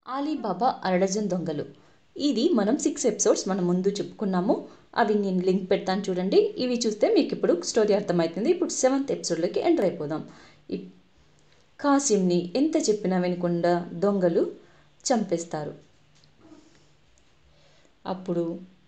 Ali Baba అరడజన్ దొంగలు ఇది మనం సిక్స్ ఎపిసోడ్స్ మనం ముందు చెప్పుకున్నాము అవి నేను లింక్ పెడతాను చూడండి ఇవి చూస్తే మీకు ఇప్పుడు స్టోరీ అర్థమవుతుంది ఇప్పుడు సెవెంత్ ఎపిసోడ్లోకి ఎంటర్ అయిపోదాం ఇప్- కాసిమ్ని ఎంత చెప్పినా వినకుండా దొంగలు చంపేస్తారు అప్పుడు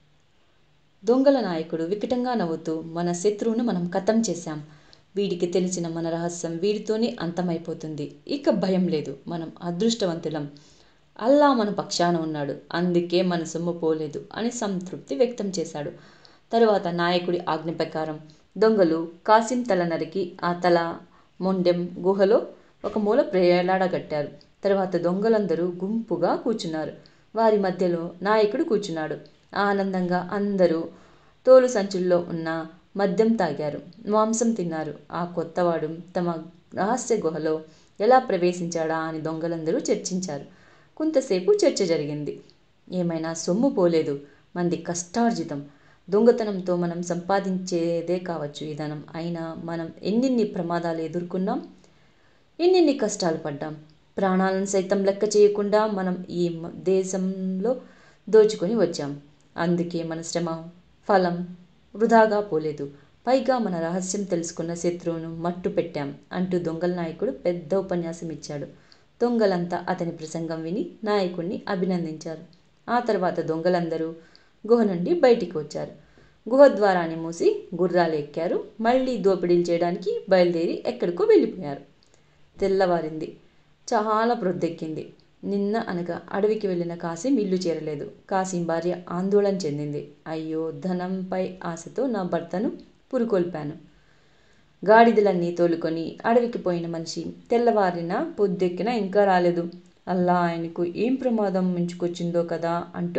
దొంగల నాయకుడు వికటంగా నవ్వుతూ మన శత్రువును మనం ఖతం చేశాం వీడికి తెలిసిన మన రహస్యం వీడితోనే అంతమైపోతుంది ఇక భయం లేదు మనం అదృష్టవంతులం అల్లా మన పక్షాన ఉన్నాడు అందుకే మన సొమ్ము పోలేదు అని సంతృప్తి వ్యక్తం చేశాడు తరువాత నాయకుడి ఆజ్ఞ ప్రకారం దొంగలు కాసిం తల నరికి ఆ తల మొండెం గుహలో ఒక మూల ప్రేలాడగట్టారు తర్వాత దొంగలందరూ గుంపుగా కూర్చున్నారు వారి మధ్యలో నాయకుడు కూర్చున్నాడు ఆనందంగా అందరూ తోలు సంచుల్లో ఉన్న మద్యం తాగారు మాంసం తిన్నారు ఆ కొత్తవాడు తమ రహస్య గుహలో ఎలా ప్రవేశించాడా అని దొంగలందరూ చర్చించారు కొంతసేపు చర్చ జరిగింది ఏమైనా సొమ్ము పోలేదు మంది కష్టార్జితం దొంగతనంతో మనం సంపాదించేదే కావచ్చు ఈ ధనం అయినా మనం ఎన్నెన్ని ప్రమాదాలు ఎదుర్కొన్నాం ఎన్నెన్ని కష్టాలు పడ్డాం ప్రాణాలను సైతం లెక్క చేయకుండా మనం ఈ మ- దేశంలో దోచుకొని వచ్చాం అందుకే మన శ్రమ ఫలం వృధాగా పోలేదు పైగా మన రహస్యం తెలుసుకున్న శత్రువును మట్టు పెట్టాం అంటూ దొంగల నాయకుడు పెద్ద ఉపన్యాసం ఇచ్చాడు దొంగలంతా అతని ప్రసంగం విని నాయకుడిని అభినందించారు ఆ తర్వాత దొంగలందరూ గుహ నుండి బయటికి వచ్చారు గుహ ద్వారాన్ని మూసి గుర్రాలు ఎక్కారు మళ్ళీ దోపిడీలు చేయడానికి బయలుదేరి ఎక్కడికో వెళ్ళిపోయారు తెల్లవారింది చాలా ప్రొద్దెక్కింది నిన్న అనగా అడవికి వెళ్ళిన కాసిం ఇల్లు చేరలేదు కాసిం భార్య ఆందోళన చెందింది అయ్యో ధనంపై ఆశతో నా భర్తను పురుకొల్పాను గాడిదలన్నీ తోలుకొని అడవికి పోయిన మనిషి తెల్లవారిన పొద్దెక్కిన ఇంకా రాలేదు అల్లా ఆయనకు ఏం ప్రమాదం మించుకొచ్చిందో కదా అంటూ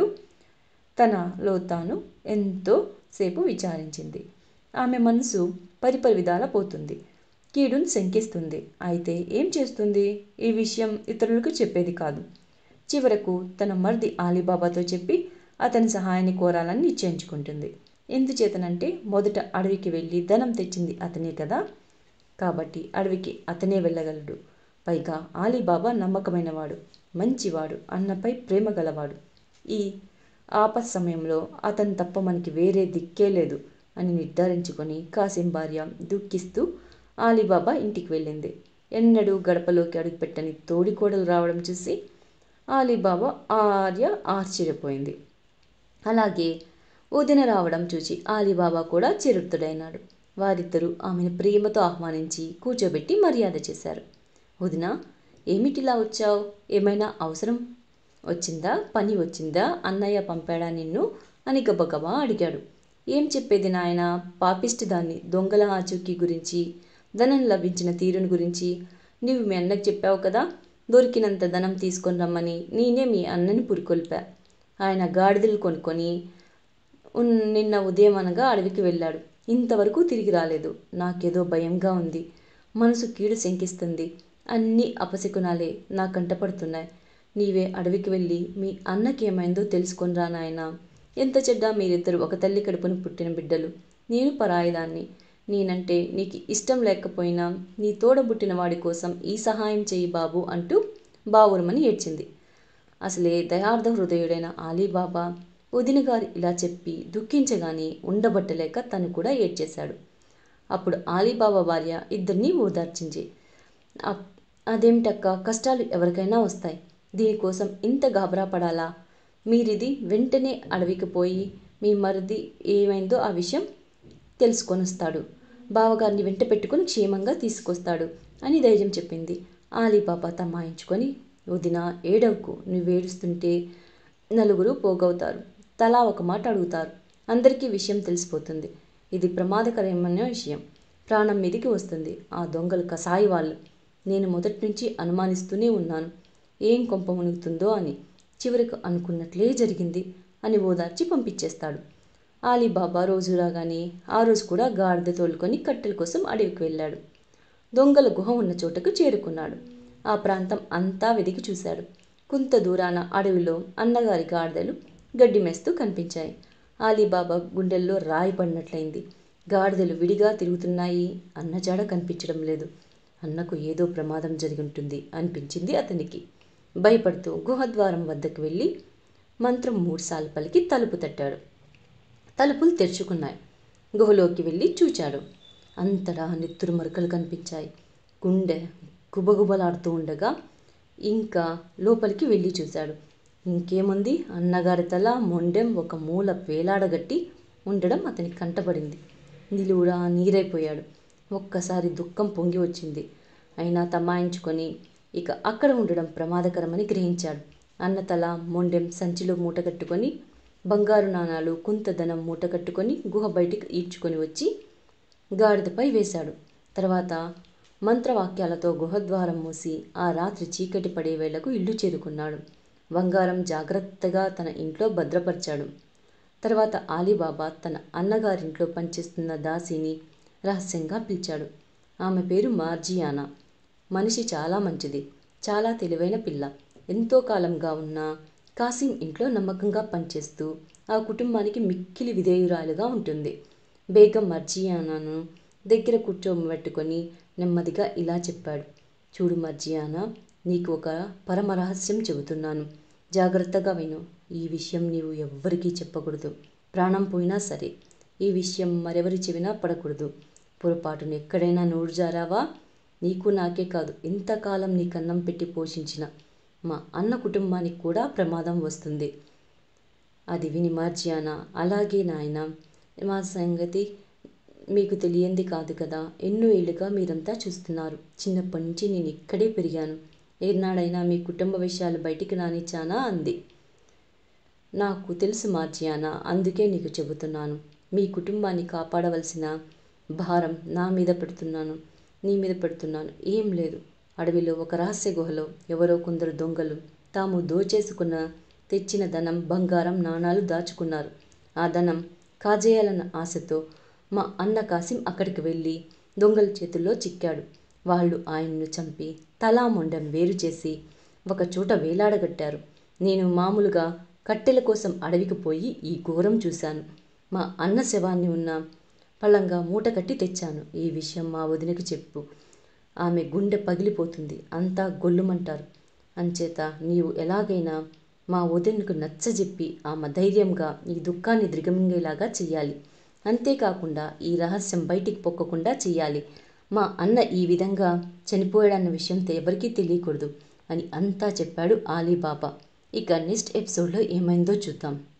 తనలో తాను ఎంతో సేపు విచారించింది ఆమె మనసు పరిపరి విధాల పోతుంది కీడును శంకిస్తుంది అయితే ఏం చేస్తుంది ఈ విషయం ఇతరులకు చెప్పేది కాదు చివరకు తన మర్ది ఆలీబాబాతో చెప్పి అతని సహాయాన్ని కోరాలని నిశ్చయించుకుంటుంది ఎందుచేతనంటే మొదట అడవికి వెళ్ళి ధనం తెచ్చింది అతనే కదా కాబట్టి అడవికి అతనే వెళ్ళగలడు పైగా ఆలీబాబా నమ్మకమైనవాడు మంచివాడు అన్నపై ప్రేమ గలవాడు ఈ ఆపత్ సమయంలో అతను తప్ప మనకి వేరే దిక్కే లేదు అని నిర్ధారించుకొని కాసిం భార్య దుఃఖిస్తూ ఆలీబాబా ఇంటికి వెళ్ళింది ఎన్నడూ గడపలోకి అడుగుపెట్టని తోడికోడలు రావడం చూసి ఆలీబాబా ఆర్య ఆశ్చర్యపోయింది అలాగే వదిన రావడం చూసి ఆలీబాబా కూడా చిరుతుడైనాడు వారిద్దరూ ఆమెను ప్రేమతో ఆహ్వానించి కూర్చోబెట్టి మర్యాద చేశారు వదిన ఏమిటిలా వచ్చావు ఏమైనా అవసరం వచ్చిందా పని వచ్చిందా అన్నయ్య పంపాడా నిన్ను అని గబగబా అడిగాడు ఏం చెప్పేది నాయన పాపిష్టి దాన్ని దొంగల ఆచూకీ గురించి ధనం లభించిన తీరుని గురించి నీవు మీ అన్నకు చెప్పావు కదా దొరికినంత ధనం తీసుకొని రమ్మని నేనే మీ అన్నని పురికొల్పా ఆయన గాడిదలు కొనుక్కొని ఉన్- నిన్న ఉదయం అనగా అడవికి వెళ్ళాడు ఇంతవరకు తిరిగి రాలేదు నాకేదో భయంగా ఉంది మనసు కీడు శంకిస్తుంది అన్నీ అపశకునాలే నా కంటపడుతున్నాయి నీవే అడవికి వెళ్ళి మీ అన్నకి ఏమైందో తెలుసుకొని రా నాయనా ఎంత చెడ్డా మీరిద్దరు ఒక తల్లి కడుపున పుట్టిన బిడ్డలు నేను పరాయిదాన్ని నేనంటే నీకు ఇష్టం లేకపోయినా నీ తోడబుట్టిన వాడి కోసం ఈ సహాయం చేయి బాబు అంటూ బావురమని ఏడ్చింది అసలే దయార్థ హృదయుడైన ఆలీబాబా వదిన గారు ఇలా చెప్పి దుఃఖించగానే ఉండబట్టలేక తను కూడా ఏడ్చేశాడు అప్పుడు ఆలీబాబా భార్య ఇద్దరినీ ఓదార్చింది అప్- అదేమిటక్క కష్టాలు ఎవరికైనా వస్తాయి దీనికోసం ఇంత గాబరా పడాలా మీరిది వెంటనే అడవికి పోయి మీ మరిది ఏమైందో ఆ విషయం తెలుసుకొని వస్తాడు బావగారిని వెంట పెట్టుకొని క్షేమంగా తీసుకొస్తాడు అని ధైర్యం చెప్పింది ఆలీబాబా తమాయించుకొని వదిన ఏడవకు నువ్వు ఏడుస్తుంటే నలుగురు పోగవుతారు తలా ఒక మాట అడుగుతారు అందరికీ విషయం తెలిసిపోతుంది ఇది ప్రమాదకరమైన విషయం ప్రాణం మీదికి వస్తుంది ఆ దొంగలు కసాయి వాళ్ళు నేను మొదటి నుంచి అనుమానిస్తూనే ఉన్నాను ఏం కొంప మునుగుతుందో అని చివరకు అనుకున్నట్లే జరిగింది అని ఓదార్చి పంపించేస్తాడు ఆలీబాబా రోజు రాగానే ఆ రోజు కూడా గాడిద తోలుకొని కట్టెల కోసం అడవికి వెళ్ళాడు దొంగల గుహ ఉన్న చోటకు చేరుకున్నాడు ఆ ప్రాంతం అంతా వెదికి చూశాడు కొంత దూరాన అడవిలో అన్నగారి గాడిదలు గడ్డి మేస్తూ కనిపించాయి ఆలీబాబా గుండెల్లో రాయి పడినట్లయింది గాడిదలు విడిగా తిరుగుతున్నాయి అన్న జాడ కనిపించడం లేదు అన్నకు ఏదో ప్రమాదం జరిగి ఉంటుంది అనిపించింది అతనికి భయపడుతూ గుహద్వారం వద్దకు వెళ్ళి మంత్రం మూడుసార్లు పలికి తలుపు తట్టాడు తలుపులు తెరుచుకున్నాయి గుహలోకి వెళ్ళి చూచాడు అంతటా నెత్తురు మరకలు కనిపించాయి గుండె గుబగుబలాడుతూ ఉండగా ఇంకా లోపలికి వెళ్ళి చూశాడు ఇంకేముంది అన్నగారి తల మొండెం ఒక మూల వేలాడగట్టి ఉండడం అతనికి కంటపడింది నిలువురా నీరైపోయాడు ఒక్కసారి దుఃఖం పొంగి వచ్చింది అయినా తమాయించుకొని ఇక అక్కడ ఉండడం ప్రమాదకరమని గ్రహించాడు అన్న తల మొండెం సంచిలో మూట కట్టుకొని బంగారు నాణాలు కుంతధనం మూట కట్టుకొని గుహ బయటికి ఈడ్చుకొని వచ్చి గాడిదపై వేశాడు తర్వాత మంత్రవాక్యాలతో గుహద్వారం మూసి ఆ రాత్రి చీకటి పడే వేళకు ఇల్లు చేరుకున్నాడు బంగారం జాగ్రత్తగా తన ఇంట్లో భద్రపరిచాడు తర్వాత ఆలీబాబా తన అన్నగారింట్లో పనిచేస్తున్న దాసిని రహస్యంగా పిలిచాడు ఆమె పేరు మార్జియానా మనిషి చాలా మంచిది చాలా తెలివైన పిల్ల ఎంతో కాలంగా ఉన్న కాసిం ఇంట్లో నమ్మకంగా పనిచేస్తూ ఆ కుటుంబానికి మిక్కిలి విధేయురాలుగా ఉంటుంది బేగం మర్జియానాను దగ్గర కూర్చోబెట్టుకొని నెమ్మదిగా ఇలా చెప్పాడు చూడు మర్జియానా నీకు ఒక పరమ రహస్యం చెబుతున్నాను జాగ్రత్తగా విను ఈ విషయం నీవు ఎవ్వరికీ చెప్పకూడదు ప్రాణం పోయినా సరే ఈ విషయం మరెవరి చెవినా పడకూడదు పొరపాటును ఎక్కడైనా నోరు జారావా నీకు నాకే కాదు ఇంతకాలం నీ కన్నం పెట్టి పోషించిన మా అన్న కుటుంబానికి కూడా ప్రమాదం వస్తుంది అది విని మార్జియానా అలాగే నాయన మా సంగతి మీకు తెలియంది కాదు కదా ఎన్నో ఏళ్ళుగా మీరంతా చూస్తున్నారు చిన్నప్పటి నుంచి నేను ఇక్కడే పెరిగాను ఏనాడైనా మీ కుటుంబ విషయాలు బయటికి రానిచ్చానా అంది నాకు తెలుసు మార్జియానా అందుకే నీకు చెబుతున్నాను మీ కుటుంబాన్ని కాపాడవలసిన భారం నా మీద పెడుతున్నాను నీ మీద పెడుతున్నాను ఏం లేదు అడవిలో ఒక రహస్య గుహలో ఎవరో కొందరు దొంగలు తాము దోచేసుకున్న తెచ్చిన ధనం బంగారం నాణాలు దాచుకున్నారు ఆ ధనం కాజేయాలన్న ఆశతో మా అన్న కాసిం అక్కడికి వెళ్ళి దొంగల చేతుల్లో చిక్కాడు వాళ్ళు ఆయన్ను చంపి తలా మొండం వేరు చేసి ఒక చోట వేలాడగట్టారు నేను మామూలుగా కట్టెల కోసం అడవికి పోయి ఈ ఘోరం చూశాను మా అన్న శవాన్ని ఉన్న పళ్ళంగా మూట కట్టి తెచ్చాను ఈ విషయం మా వదినకి చెప్పు ఆమె గుండె పగిలిపోతుంది అంతా గొల్లుమంటారు అంచేత నీవు ఎలాగైనా మా వదినకు నచ్చజెప్పి ఆమె ధైర్యంగా ఈ దుఃఖాన్ని దిగమింగేలాగా చెయ్యాలి అంతేకాకుండా ఈ రహస్యం బయటికి పొక్కకుండా చెయ్యాలి మా అన్న ఈ విధంగా చనిపోయాడన్న విషయం ఎవరికీ తెలియకూడదు అని అంతా చెప్పాడు ఆలీబాబా ఇక నెక్స్ట్ ఎపిసోడ్లో ఏమైందో చూద్దాం